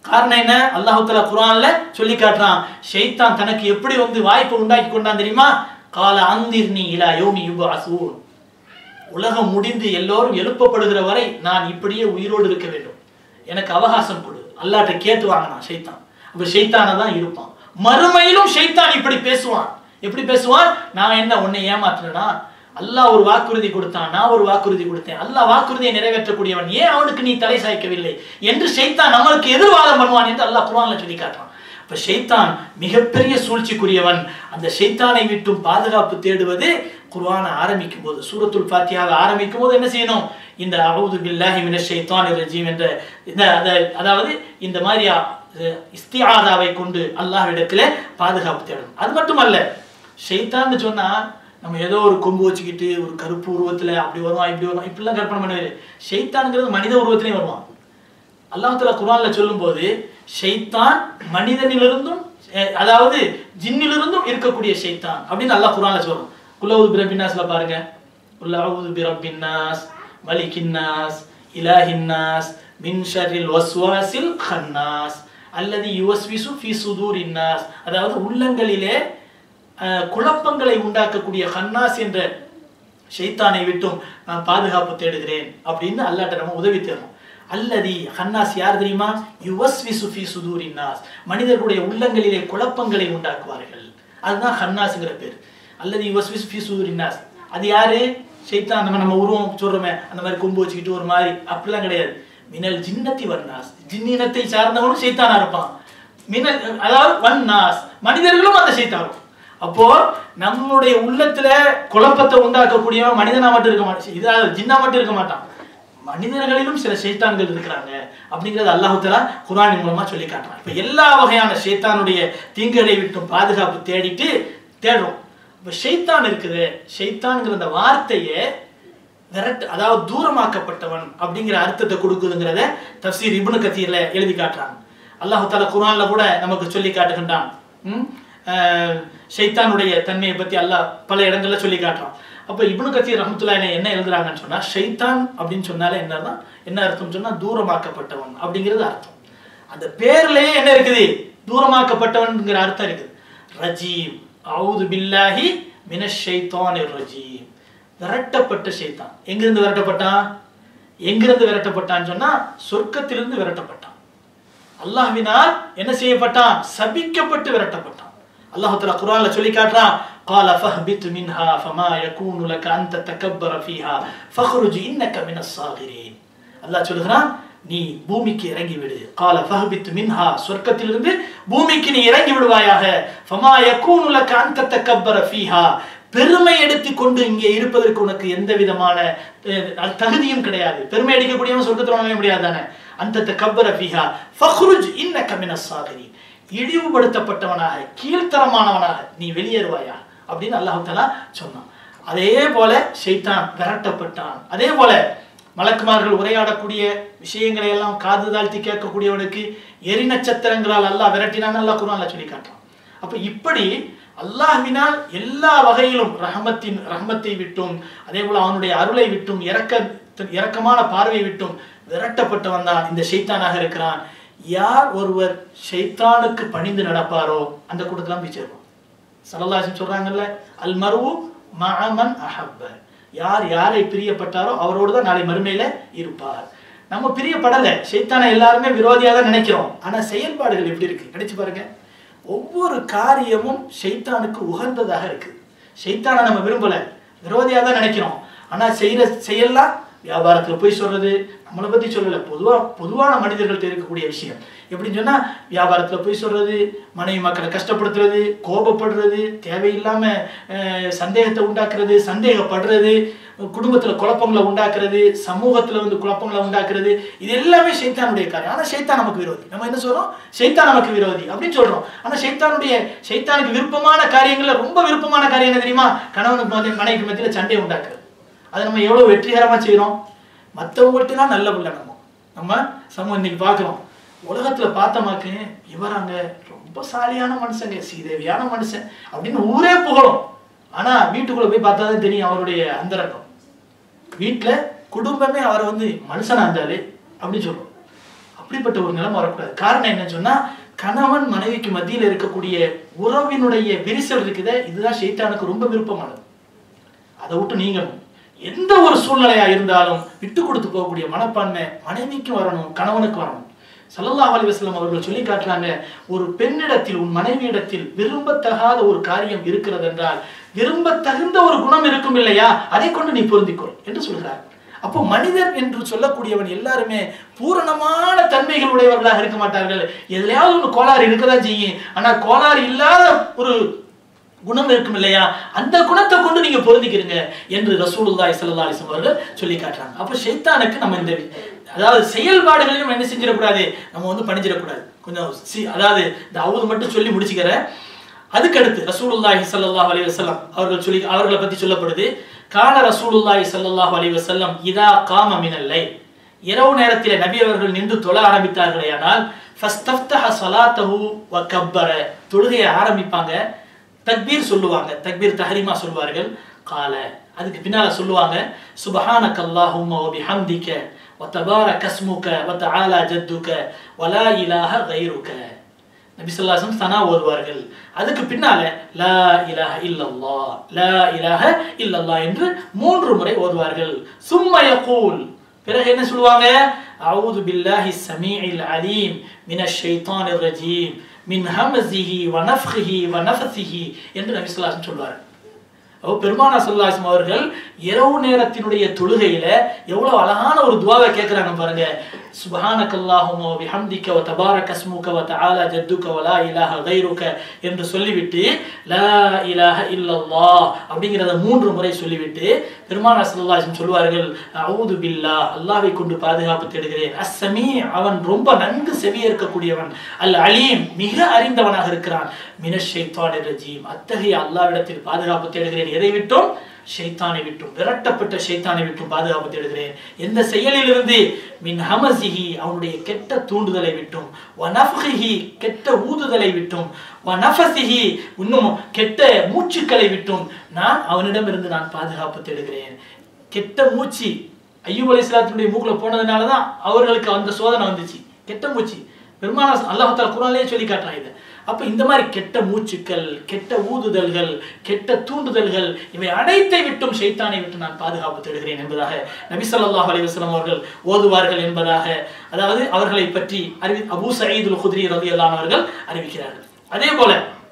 A: காரணம் என்ன அல்லாஹ் தஆலா குர்ஆன்ல சொல்லி காட்டுறான் ஷைத்தான் தனக்கு எப்படி வந்து வாய்ப்பு உண்டாக்கி கொண்டான் தெரியுமா கால அந்திர்னி இலா யௌமி யுபஅஸூன் உலகம் முடிந்து எல்லோரும் எழுப்பப்படுகிற வரை நான் இப்படியே உயிரோடு இருக்க வேண்டும் எனக்கு அவகாசம் கொடு அல்லாட்ட கேட்டு வாங்கினான் ஷைத்தான் அப்ப ஷைத்தான தான் இருப்பான் மறுமையிலும் ஷைத்தான் இப்படி பேசுவான் எப்படி பேசுவான் நான் என்ன உன்னை ஏமாத்துறேனா அல்லாஹ் ஒரு வாக்குறுதி கொடுத்தான் நான் ஒரு வாக்குறுதி கொடுத்தேன் அல்லாஹ் வாக்குறுதியை நிறைவேற்றக்கூடியவன் ஏன் அவனுக்கு நீ தலை சாய்க்கவில்லை என்று ஷைத்தான் நம்மளுக்கு எதிர்வாதம் பண்ணுவான் என்று அல்லாஹ் குர்ஆன்ல சொல்லி காட்டுறான் இப்ப ஷைத்தான் மிகப்பெரிய சூழ்ச்சிக்குரியவன் அந்த ஷைத்தானை விட்டும் பாதுகாப்பு தேடுவது குர்ஆனை ஆரம்பிக்கும் போது சூரத்துல் ஃபாத்தியாவை ஆரம்பிக்கும் போது என்ன செய்யணும் இந்த அவுது பில்லாஹி மினஷ் ஷைத்தானிர் ரஜீம் என்ற இந்த அத- அதாவது இந்த மாதிரி அஹ், இஸ்திஆதாவை கொண்டு அல்லாஹ்விடத்திலே பாதுகாப்பு தேடணும் அது மட்டுமல்ல ஷைத்தான்னு சொன்னா நம்ம ஏதோ ஒரு கொம்பு வச்சுக்கிட்டு ஒரு கருப்பு உருவத்துல அப்படி வருவான் இப்படி வருவான் இப்படிலாம் கற்பனை பண்ணுவாரு ஷைத்தான்ங்கிறது மனித உருவத்திலையும் வருவான் அல்லாஹ் தஆலா குர்ஆன்ல சொல்லும்போது ஷைத்தான் மனிதனிலிருந்தும் அஹ், அதாவது ஜின்னிலிருந்தும் இருக்கக்கூடிய ஷைத்தான் அப்படின்னு அல்லாஹ் குர்ஆன்ல சொல்றான் குல்லவுது பிரபின்னாஸ்ல பாருங்க குல்லவுது பிரபின்னாஸ் மலிகின்னாஸ் இலாஹின்னாஸ் மின் ஷர்ரில் வஸ்வாசில் ஹன்னாஸ் அல்லது யுவஸ்விசு ஃபி சுதூரின்னாஸ் அதாவது உள்ளங்களிலே அஹ், குழப்பங்களை உண்டாக்கக்கூடிய ஹன்னாஸ் என்ற ஷைத்தானை விட்டும் நான் பாதுகாப்பு தேடுகிறேன் அப்படின்னு அல்லாட்ட நம்ம உதவி தேடணும் அல்லதி ஹன்னாஸ் யார் தெரியுமா யுவஸ்விசு ஃபி சுதூரின்னாஸ் மனிதர்களுடைய உள்ளங்களிலே குழப்பங்களை உண்டாக்குவார்கள் அதுதான் ஹன்னாஸ்ங்கிற பேர் அல்லது யுவஸ்விசு ஃபி சுதூரின்னாஸ் அது யாரு ஷைத்தான் நம்ம நம்ம உருவம் சொல்றோமே அந்த மாதிரி கொம்பு வச்சுக்கிட்டு ஒரு மாதிரி அப்படிலாம் கிடையாது மினல் ஜின்னத்தி வன்னாஸ் ஜின்னினத்தை சார்ந்தவனும் ஷைத்தானா இருப்பான் மினல் அதாவது வன்னாஸ் மனிதர்களும் அந்த ஷைத்தான் அப்போ நம்மளுடைய உள்ளத்துல குழப்பத்தை உண்டாக்கக்கூடியவன் மனிதனா மட்டும் இருக்க மாட்டான் இதாவது ஜின்னா மட்டும் இருக்க மாட்டான் மனிதர்களிலும் சில ஷைத்தான்கள் இருக்கிறாங்க அப்படிங்கறது அல்லாஹ் தஆலா குர்ஆனின் மூலமா சொல்லி காட்டுறான் இப்ப எல்லா வகையான ஷைத்தானுடைய தீங்குகளை விட்டும் பாதுகாப்பு தேடிட்டு தேடுறோம் இப்ப ஷைத்தான் இருக்குது ஷைத்தான்ங்கிற அந்த வார்த்தையை விரட்டு அதாவது தூரமாக்கப்பட்டவன் அப்படிங்கிற அர்த்தத்தை கொடுக்குதுங்கிறத தஃசீர் இப்னு கத்தீர்ல எழுதி காட்டுறாங்க அல்லாஹ் தஆலா குர்ஆன்ல கூட நமக்கு சொல்லி காட்டுகின்றான் ம்? அஹ், ஷைத்தானுடைய தன்மையை பத்தி அல்லாஹ் பல இடங்கள்ல சொல்லி காட்டுறான் அப்ப இப்னு கத்தீர் ரஹ்மத்துல்லாஹி என்ன எழுதுறாங்கன்னு சொன்னா ஷைத்தான் அப்படின்னு சொன்னாலே என்னன்னா என்ன அர்த்தம் சொன்னா தூரமாக்கப்பட்டவன் அப்படிங்கிறது அர்த்தம் அந்த பேர்லயே என்ன இருக்குது தூரமாக்கப்பட்டவன்ங்கிற அர்த்தம் இருக்குது ரஜீம் அவுது பில்லாஹி மினஷ் ஷைத்தானிர் ரஜீம் விரட்டப்பட்ட ஷைத்தான் எங்கிருந்து விரட்டப்பட்டான் எங்கிருந்து விரட்டப்பட்டான்னு சொன்னா சொர்க்கத்திலிருந்து விரட்டப்பட்டான் அல்லாஹ்வினால் என்ன செய்யப்பட்டான் சபிக்கப்பட்டு விரட்டப்பட்டான் அல்லாஹ் தஆலா குர்ஆன்ல சொல்லி காட்டுறான் قال فاهبط منها فما يكون لك ان تتكبر فيها فاخرج انك من الصاغرين அல்லாஹ் சொல்கிறான் நீ பூமிக்கு இறங்கி விடு قال فاهبط منها சொர்க்கத்திலிருந்து பூமிக்கு நீ இறங்கி விடுவாயாக فما يكون لك ان تتكبر فيها பெருமை எடுத்துக்கொண்டு இங்கே இருப்பதற்கு உனக்கு எந்த விதமான அஹ், தகுதியும் கிடையாது பெருமை அடிக்கக்கூடியவன் சொர்க்கத்தில் வாங்க முடியாது தானே அந்த கப்பர ஃபீஹா ஃபஹ்ருஜ் இன்னக மினஸ் சாகிரின் இழிவுபடுத்தப்பட்டவனாக கீழ்த்தரமானவனாக நீ வெளியேறுவாயா அப்படின்னு அல்லாஹ் தஆலா சொன்னான் அதே போல ஷைத்தான் விரட்டப்பட்டான் அதே போல மலக்குமார்கள் உரையாடக்கூடிய விஷயங்களை எல்லாம் காது தாழ்த்தி கேட்கக்கூடியவனுக்கு எரி நட்சத்திரங்களால் அல்லாஹ் விரட்டினான்னு அல்லாஹ் குர்ஆன்ல சொல்லி காட்டுறான் அப்ப இப்படி அல்லாஹ்வினால் எல்லா வகையிலும் ரஹமத்தின் ரஹமத்தை விட்டும் அதே போல அவனுடைய அருளை விட்டும் இறக்க இரக்கமான பார்வையை விட்டும் விரட்டப்பட்டவன் தான் இந்த ஷைத்தானாக இருக்கிறான் யார் ஒருவர் ஷைத்தானுக்கு பணிந்து நடப்பாரோ அந்த கூட்டத்துல போய் சேருவோம் சல்லல்லாஹு சொல்றாங்கல்ல அல் மருவு மஅமன் அஹப்ப யார் யாரை பிரியப்பட்டாரோ அவரோடு தான் நாளை மறுமையில இருப்பார் நம்ம பிரியப்படல ஷைத்தானை எல்லாருமே விரோதியா தான் நினைக்கிறோம் ஆனா செயல்பாடுகள் எப்படி இருக்கு நினைச்சு பாருங்க ஒவ்வொரு காரியமும் ஷைத்தானுக்கு உகந்ததாக இருக்கு ஷைத்தானை நம்ம விரும்பல விரோதியா தான் நினைக்கிறோம் ஆனா செய்யற செயல்லாம் வியாபாரத்துல போய் சொல்றது நம்மளை பத்தி சொல்லல பொதுவா பொதுவான மனிதர்கள்ட்ட இருக்கக்கூடிய விஷயம் எப்படின்னு சொன்னா வியாபாரத்துல போய் சொல்றது மனைவி மக்களை கஷ்டப்படுத்துறது கோபப்படுறது தேவையில்லாம அஹ், சந்தேகத்தை உண்டாக்குறது சந்தேகப்படுறது குடும்பத்துல குழப்பங்களை உண்டாக்குறது சமூகத்துல வந்து குழப்பங்களை உண்டாக்குறது இது எல்லாமே ஷைத்தானுடைய காரியம் ஆனா ஷைத்தான் நமக்கு விரோதி நம்ம என்ன சொல்றோம் ஷைத்தான் நமக்கு விரோதி அப்படின்னு சொல்றோம் ஆனா ஷைத்தானுடைய ஷைத்தானுக்கு விருப்பமான காரியங்கள்ல ரொம்ப விருப்பமான காரியம் என்ன தெரியுமா கணவனுக்கு மதி- மனைவிக்கு மத்தியில சண்டை உண்டாக்குறது அதை நம்ம எவ்வளவு வெற்றிகரமா செய்றோம் மற்றவங்கள்ட்ட தான் நல்ல பிள்ளை நம்ம நம்ம சமூகம் இன்னைக்கு பார்க்குறோம் உலகத்துல பார்த்தமாக்கு இவராங்க ரொம்ப சாலியான மனுஷங்க சீதேவியான மனுஷன் அப்படின்னு ஊரே புகழும் ஆனா வீட்டுக்குள்ள போய் பார்த்தா தான் தெரியும் அவருடைய அந்தரங்கம் வீட்டுல குடும்பமே அவரை வந்து மனுஷனா இருந்தாரு அப்படின்னு சொல்றோம் அப்படிப்பட்ட ஒரு நிலைமை வரக்கூடாது காரணம் என்னன்னு சொன்னா கணவன் மனைவிக்கு மத்தியில் இருக்கக்கூடிய உறவினுடைய விரிசல் இருக்குதே இதுதான் ஷைத்தானுக்கு ரொம்ப விருப்பமானது அதை விட்டு நீங்கணும் எந்த ஒரு சூழ்நிலையா இருந்தாலும் விட்டு கொடுத்து போகக்கூடிய மனப்பான்மை மனைவிக்கு வரணும் கணவனுக்கு வரணும் ஸல்லல்லாஹு அலைஹி வஸல்லம் அவர்கள் சொல்லி காட்டுறாங்க ஒரு பெண்ணிடத்தில் உன் மனைவியிடத்தில் விரும்பத்தகாத ஒரு காரியம் இருக்கிறது என்றால் விரும்பத்தகுந்த ஒரு குணம் இருக்கும் இல்லையா அதை கொண்டு நீ பொருந்திக்கொள் என்று சொல்கிறார் அப்போ மனிதர் என்று சொல்லக்கூடியவன் எல்லாருமே பூரணமான தன்மைகள் உடையவர்களாக இருக்க மாட்டார்கள் எதுலையாவது ஒன்று கோளாறு இருக்கதான் செய்யும் ஆனா கோளாறு இல்லாத ஒரு குணம் இருக்கும் இல்லையா அந்த குணத்தை கொண்டு நீங்க பொருந்திக்கிறீங்க என்று ரசூலுல்லாஹி ஸல்லல்லாஹு அலைஹி வஸல்லம் அவர்கள் சொல்லி காட்டுறாங்க அப்ப ஷைத்தானுக்கு நம்ம இந்த அதாவது செயல்பாடுகளையும் என்ன செஞ்சிடக்கூடாது நம்ம வந்து பணிஞ்சிடக்கூடாது கொஞ்சம் சி- அதாவது இந்த அவுது மட்டும் சொல்லி முடிச்சுக்கிறேன் அதுக்கடுத்து ரசூலுல்லாஹி ஸல்லல்லாஹு அலைஹி வஸல்லம் அவர்கள் சொல்லி அவர்களை பத்தி சொல்லப்படுது கால ரசூலுல்லாஹி ஸல்லல்லாஹு அலைஹி வஸல்லம் இதா காம மினல் லைல் இரவு நேரத்திலே நபி அவர்கள் நின்று தொழ ஆரம்பித்தார்களேயானால் ஃபஸ்தஃப்தஹ ஸலாத்தஹு வ கப்பர தொழுகையை ஆரம்பிப்பாங்க தக்பீர் சொல்லுவாங்க தக்பீர் தஹரீமா சொல்வார்கள் கால அதுக்கு பின்னால சொல்லுவாங்க சுபஹானக அல்லாஹும்ம வ பிஹம்திக வ தபாரக அஸ்முக வ தஆலா ஜத்துக வ லா இலாஹ கைருக நபி ஸல்லல்லாஹு அலைஹி வஸல்லம் சனா ஓதுவார்கள் அதுக்கு பின்னால லா இலாஹ இல்லல்லாஹ் லா இலாஹ இல்லல்லாஹ் என்று மூன்று முறை ஓதுவார்கள் சும்ம யகூல் பிறகு என்ன சொல்லுவாங்க அவுது பில்லாஹி ஸமீஇல் அலீம் மினஷ் ஷைத்தானிர் ரஜீம் மின் ஹமஸிஹி வ நஃப்ஹிஹி வ நஃபஸிஹி என்று நபி ஸல்லல்லாஹு அலைஹி வஸல்லம் சொல்வார்கள் அப்போ பெருமானா சல்லாஸ்லம் அவர்கள் இரவு நேரத்தினுடைய தொழுகையில எவ்வளவு அழகான ஒரு துவாவை கேட்கிறாங்க பாருங்க சுபஹானக்கல்லாஹுமோ பிஹம்திக்க வ தபாரக அஸ்முக வ தஆலா ஜத்துக வ லா இலாஹ கைருக என்று சொல்லிவிட்டு லா இலாஹ இல்லல்லாஹ் அப்படிங்கிறத மூன்று முறை சொல்லிவிட்டு பெருமானா ஸல்லல்லாஹு அலைஹி வஸல்லம் சொல்வார்கள் அஊது பில்லாஹ் அல்லாஹ்வை கொண்டு பாதுகாப்பு தேடுகிறேன் அஸ்ஸமீ அவன் ரொம்ப நன்கு செவியேற்கக்கூடியவன் அல் அலீம் மிக அறிந்தவனாக இருக்கிறான் மினஷ் ஷைத்தானிர் ரஜீம் அத்தகைய அல்லாஹ்விடத்தில் பாதுகாப்பு தேடுகிறேன் எதை விட்டும் ஷைத்தானை விட்டும் விரட்டப்பட்ட ஷைத்தானை விட்டும் பாதுகாப்பு தேடுகிறேன் எந்த செயலிலிருந்து மின் ஹமசிஹி அவனுடைய கெட்ட தூண்டுதலை விட்டும் வனஃப்ஹிஹி கெட்ட ஊதுதலை விட்டும் வனஃபசிஹி இன்னும் கெட்ட மூச்சுக்களை விட்டும் நான் அவனிடமிருந்து நான் பாதுகாப்பு தேடுகிறேன் கெட்ட மூச்சு ஐயூப் அலைஹிஸ்ஸலாத்துடைய மூக்குல போனதுனால தான் அவர்களுக்கு அந்த சோதனை வந்துச்சு கெட்ட மூச்சு பெருமானா அல்லாஹால குரான்லயே சொல்லி காட்டுறான் இதை அப்ப இந்த மாதிரி கெட்ட மூச்சுக்கள் கெட்ட ஊதுதல்கள் கெட்ட தூண்டுதல்கள் இவை அனைத்தை விட்டும் ஷைத்தானை விட்டு நான் பாதுகாப்பு தேடுகிறேன் என்பதாக நபி ஸல்லல்லாஹு அலைஹி வஸல்லம் அவர்கள் ஓதுவார்கள் என்பதாக அதாவது அவர்களை பற்றி அறிவி அபூ சயீதுல் குத்ரி ரலியல்லாஹு அவர்கள் அறிவிக்கிறார்கள் அதே போல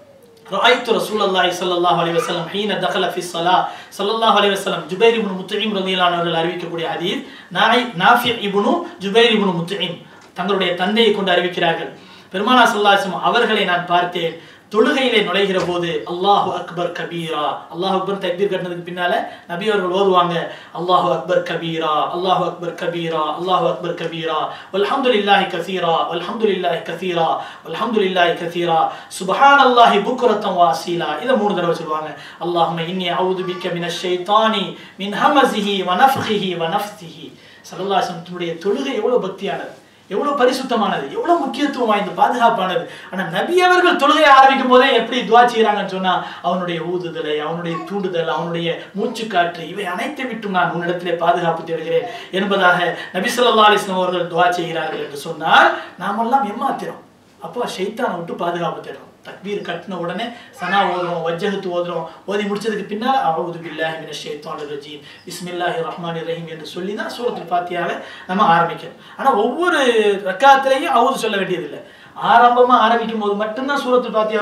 A: رأيت رسول الله صلى الله عليه وسلم حين دخل في الصلاة صلى الله عليه وسلم ஜுபைர் இப்னு முத்இம் ரலியல்லாஹு அன்ஹு அவர்கள் அறிவிக்கக்கூடிய ஹதீஸ் நாய் நாஃபி இப்னு ஜுபைர் இப்னு முத்இம் தங்களுடைய தந்தையை கொண்டு அறிவிக்கிறார்கள் பெருமானா ஸல்லல்லாஹு அலைஹி வஸல்லம் அவர்களை நான் பார்த்தேன் தொழுகையிலே நுழைகிற போது அல்லாஹு அக்பர் கபீரா அல்லாஹ் அக்பர் தக்பீர் கட்டினதுக்கு பின்னால நபி அவர்கள் ஓதுவாங்க அல்லாஹு அக்பர் கபீரா அல்லாஹு அக்பர் கபீரா அல்லாஹு அக்பர் கபீரா வல்ஹம்துலில்லாஹி கஸீரா வல்ஹம்துலில்லாஹி கஸீரா வல்ஹம்துலில்லாஹி கஸீரா சுப்ஹானல்லாஹி புக்ரத்தம் வாசீலா இத மூணு தடவை சொல்லுவாங்க அல்லாஹும்ம இன்னி அஊது பிக்க மினஷ் ஷைத்தானி மின் ஹமஸிஹி வ நஃப்ஹிஹி வ நஃப்ஸிஹி ஸல்லல்லாஹு அலைஹி வஸல்லம் தொழுகை எவ்வளவு பக்தியானது எவ்வளவு பரிசுத்தமானது எவ்வளவு முக்கியத்துவம் வாய்ந்த பாதுகாப்பானது ஆனா நபி அவர்கள் தொழுகை ஆரம்பிக்கும் போதே எப்படி துவா செய்யறாங்கன்னு சொன்னா அவனுடைய ஊதுதலை அவனுடைய தூண்டுதல் அவனுடைய மூச்சுக்காற்று இவை அனைத்தை விட்டும் நான் உன்னிடத்திலே பாதுகாப்பு தேடுகிறேன் என்பதாக நபி ஸல்லல்லாஹு அலைஹி வஸல்லம் அவர்கள் துவா செய்கிறார்கள் என்று சொன்னால் நாமெல்லாம் ஏமாத்திரம் அப்போ ஷைத்தானை விட்டு பாதுகாப்பு தேடுறோம் தக்பீர் கட்டின உடனே சனா ஓதுறோம் வஜ்ஜகத்து ஓதுறோம் ஓதி முடிச்சதுக்கு பின்னால் அவுது பில்லாஹி மினஷ் ஷைத்தானிர் ரஜீம் பிஸ்மில்லாஹி ரஹ்மானிர் ரஹீம் என்று சொல்லி தான் சூரத்துல் ஃபாத்தியாவை நம்ம ஆரம்பிக்கிறோம் ஆனா ஒவ்வொரு ரக்காத்திலையும் அவுது சொல்ல வேண்டியதில்லை ஆரம்பமா ஆரம்பிக்கும் போது மட்டும்தான் சூரத்துல் ஃபாத்தியா